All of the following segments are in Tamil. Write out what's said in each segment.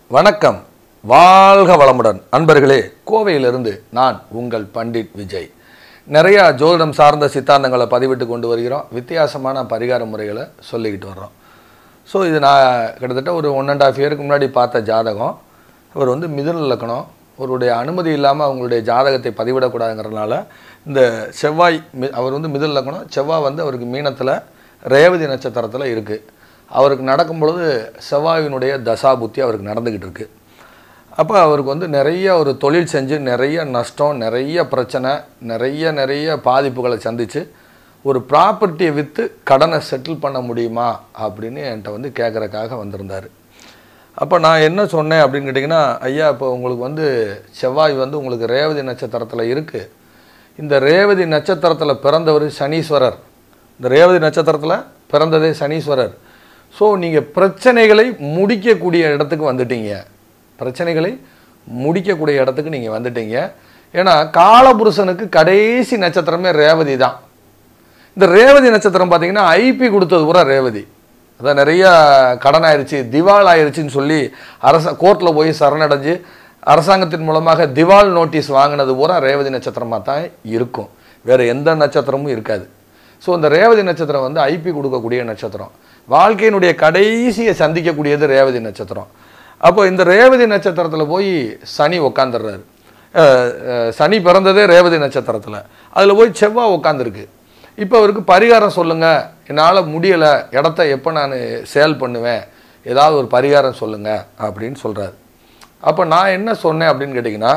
வணக்கம் வாழ்க வளமுடன் அன்பர்களே கோவையிலிருந்து நான் உங்கள் பண்டிட் விஜய் நிறையா ஜோதிடம் சார்ந்த சித்தாந்தங்களை பதிவிட்டு கொண்டு வருகிறோம் வித்தியாசமான பரிகார முறைகளை சொல்லிக்கிட்டு வர்றோம் ஸோ இது நான் கிட்டத்தட்ட ஒரு ஒன் அண்ட் ஆஃப் இயருக்கு முன்னாடி பார்த்த ஜாதகம் அவர் வந்து மிதுன லக்கணம் அவருடைய அனுமதி இல்லாமல் அவங்களுடைய ஜாதகத்தை பதிவிடக்கூடாதுங்கிறதுனால இந்த செவ்வாய் மி- அவர் வந்து மிதுன லக்கணம் செவ்வாய் வந்து அவருக்கு மீனத்தில் ரேவதி நட்சத்திரத்தில் இருக்குது அவருக்கு நடக்கும் பொழுது செவ்வாயினுடைய தசா புத்தி அவருக்கு நடந்துக்கிட்டு இருக்கு அப்போ அவருக்கு வந்து நிறைய ஒரு தொழில் செஞ்சு நிறைய நஷ்டம் நிறைய பிரச்சனை நிறைய நிறைய பாதிப்புகளை சந்தித்து ஒரு ப்ராப்பர்ட்டியை விற்று கடனை செட்டில் பண்ண முடியுமா அப்படின்னு என்கிட்ட வந்து கேட்குறக்காக வந்திருந்தார் அப்போ நான் என்ன சொன்னேன் அப்படின்னு கேட்டிங்கன்னா ஐயா இப்போ உங்களுக்கு வந்து செவ்வாய் வந்து உங்களுக்கு ரேவதி நட்சத்திரத்தில் இருக்குது இந்த ரேவதி நட்சத்திரத்தில் பிறந்தவர் சனீஸ்வரர் இந்த ரேவதி நட்சத்திரத்தில் பிறந்ததே சனீஸ்வரர் ஸோ நீங்கள் பிரச்சனைகளை முடிக்கக்கூடிய இடத்துக்கு வந்துட்டீங்க பிரச்சனைகளை முடிக்கக்கூடிய இடத்துக்கு நீங்கள் வந்துட்டீங்க ஏன்னா காலபுருஷனுக்கு கடைசி நட்சத்திரமே ரேவதி தான் இந்த ரேவதி நட்சத்திரம் பார்த்தீங்கன்னா ஐபி கொடுத்தது பூரா ரேவதி அதான் நிறைய கடன் ஆயிருச்சு திவால் ஆயிருச்சுன்னு சொல்லி அரச கோர்ட்டில் போய் சரணடைஞ்சு அரசாங்கத்தின் மூலமாக திவால் நோட்டீஸ் வாங்கினது பூரா ரேவதி நட்சத்திரமாக தான் இருக்கும் வேறு எந்த நட்சத்திரமும் இருக்காது ஸோ இந்த ரேவதி நட்சத்திரம் வந்து ஐபி கொடுக்கக்கூடிய நட்சத்திரம் வாழ்க்கையினுடைய கடைசியை சந்திக்கக்கூடியது ரேவதி நட்சத்திரம் அப்போ இந்த ரேவதி நட்சத்திரத்தில் போய் சனி உக்காந்துடுறாரு அஹ், அஹ், சனி பிறந்ததே ரேவதி நட்சத்திரத்தில் அதில் போய் செவ்வாய் உட்காந்துருக்கு இப்போ அவருக்கு பரிகாரம் சொல்லுங்கள் என்னால் முடியலை இடத்த எப்போ நான் சேல் பண்ணுவேன் ஏதாவது ஒரு பரிகாரம் சொல்லுங்கள் அப்படின்னு சொல்கிறாரு அப்போ நான் என்ன சொன்னேன் அப்படின்னு கேட்டிங்கன்னா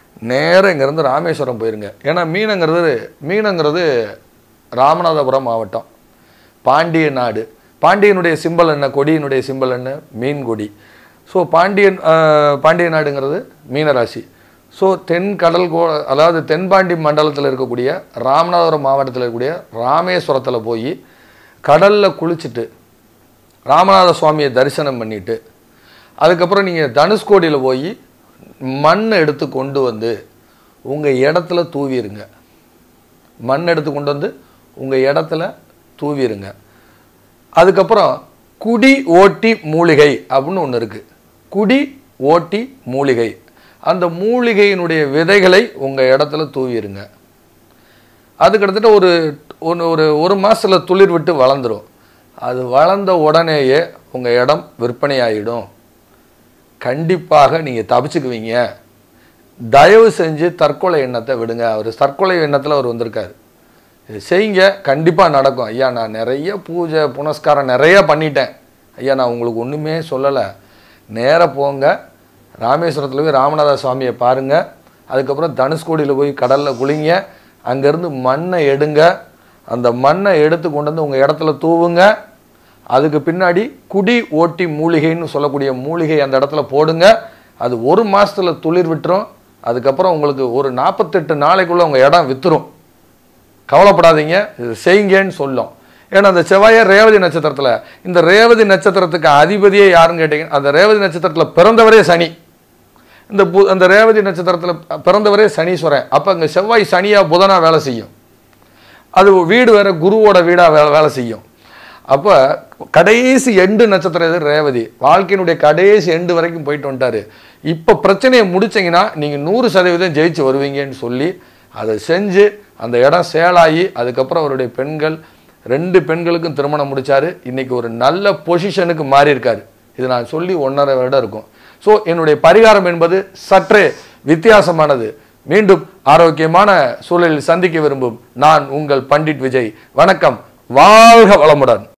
நேரா இங்கேருந்து ராமேஸ்வரம் போயிருங்க ஏன்னா மீனங்கிறது மீனங்கிறது ராமநாதபுரம் மாவட்டம் பாண்டிய நாடு பாண்டியனுடைய சிம்பல் என்ன கொடியினுடைய சிம்பல் என்ன மீன் கொடி ஸோ பாண்டியன் அஹ், பாண்டிய நாடுங்கிறது மீனராசி ஸோ தென் கடல் கோ அதாவது தென்பாண்டி மண்டலத்தில் இருக்கக்கூடிய ராமநாதபுரம் மாவட்டத்தில் இருக்கக்கூடிய ராமேஸ்வரத்தில் போய் கடலில் குளிச்சுட்டு ராமநாத சுவாமியை தரிசனம் பண்ணிட்டு அதுக்கப்புறம் நீங்கள் தனுஷ்கோடியில் போய் மண் எடுத்து கொண்டு வந்து உங்கள் இடத்துல தூவிடுங்க மண் எடுத்து கொண்டு வந்து உங்கள் இடத்துல தூவிடுங்க அதுக்கப்புறம் குடி ஓட்டி மூலிகை அப்படின்னு ஒன்று இருக்குது குடி ஓட்டி மூலிகை அந்த மூலிகையினுடைய விதைகளை உங்கள் இடத்துல தூவிடுங்க அது கிட்டத்தட்ட ஒரு ஒன்று ஒரு ஒரு மாதத்தில் துளிர் விட்டு வளர்ந்துரும் அது வளர்ந்த உடனேயே உங்கள் இடம் விற்பனையாயிடும் கண்டிப்பாக நீங்கள் தப்பிச்சுக்குவீங்க தயவு செஞ்சு தற்கொலை எண்ணத்தை விடுங்க அவர் தற்கொலை எண்ணத்தில் அவர் வந்திருக்காரு இது செய்யுங்க கண்டிப்பாக நடக்கும் ஐயா நான் நிறைய பூஜை புனஸ்காரம் நிறைய பண்ணிட்டேன் ஐயா நான் உங்களுக்கு ஒன்றுமே சொல்லலை நேராக போங்க ராமேஸ்வரத்தில் போய் ராமநாத சுவாமியை பாருங்கள் அதுக்கப்புறம் தனுஷ்கோடியில் போய் கடலில் குளிங்க அங்கேருந்து மண்ணை எடுங்க அந்த மண்ணை எடுத்து கொண்டு வந்து உங்கள் இடத்துல தூவுங்க அதுக்கு பின்னாடி குடி ஓட்டி மூலிகைன்னு சொல்லக்கூடிய மூலிகை அந்த இடத்துல போடுங்க அது ஒரு மாசத்துல துளிர் விட்டுரும் அதுக்கப்புறம் உங்களுக்கு ஒரு நாற்பத்தெட்டு நாளைக்குள்ள உங்கள் இடம் வித்துரும் கவலைப்படாதீங்க இது செய்யுங்கன்னு சொல்லும் ஏன்னா அந்த செவ்வாயை ரேவதி நட்சத்திரத்தில் இந்த ரேவதி நட்சத்திரத்துக்கு அதிபதியே யாருன்னு கேட்டீங்கன்னா அந்த ரேவதி நட்சத்திரத்தில் பிறந்தவரே சனி இந்த பு அந்த ரேவதி நட்சத்திரத்தில் பிறந்தவரே சனீஸ்வரன் அப்போ அங்கே செவ்வாய் சனியா புதனா வேலை செய்யும் அது வீடு வேற குருவோட வீடா வேலை வேலை செய்யும் அப்போ கடைசி எண்டு நட்சத்திரம் எது ரேவதி வாழ்க்கையினுடைய கடைசி எண்டு வரைக்கும் போயிட்டு வந்துட்டாரு இப்போ பிரச்சனையை முடிச்சீங்கன்னா நீங்கள் நூறு சதவீதம் ஜெயிச்சு வருவீங்கன்னு சொல்லி அதை செஞ்சு அந்த இடம் சேலாகி அதுக்கப்புறம் அவருடைய பெண்கள் ரெண்டு பெண்களுக்கும் திருமணம் முடிச்சாரு இன்னைக்கு ஒரு நல்ல பொசிஷனுக்கு மாறி இருக்காரு இது நான் சொல்லி ஒன்றரை வருடம் இருக்கும் ஸோ என்னுடைய பரிகாரம் என்பது சற்றே வித்தியாசமானது மீண்டும் ஆரோக்கியமான சூழலில் சந்திக்க விரும்பும் நான் உங்கள் பண்டிட் விஜய் வணக்கம் வாழ்க வளமுடன்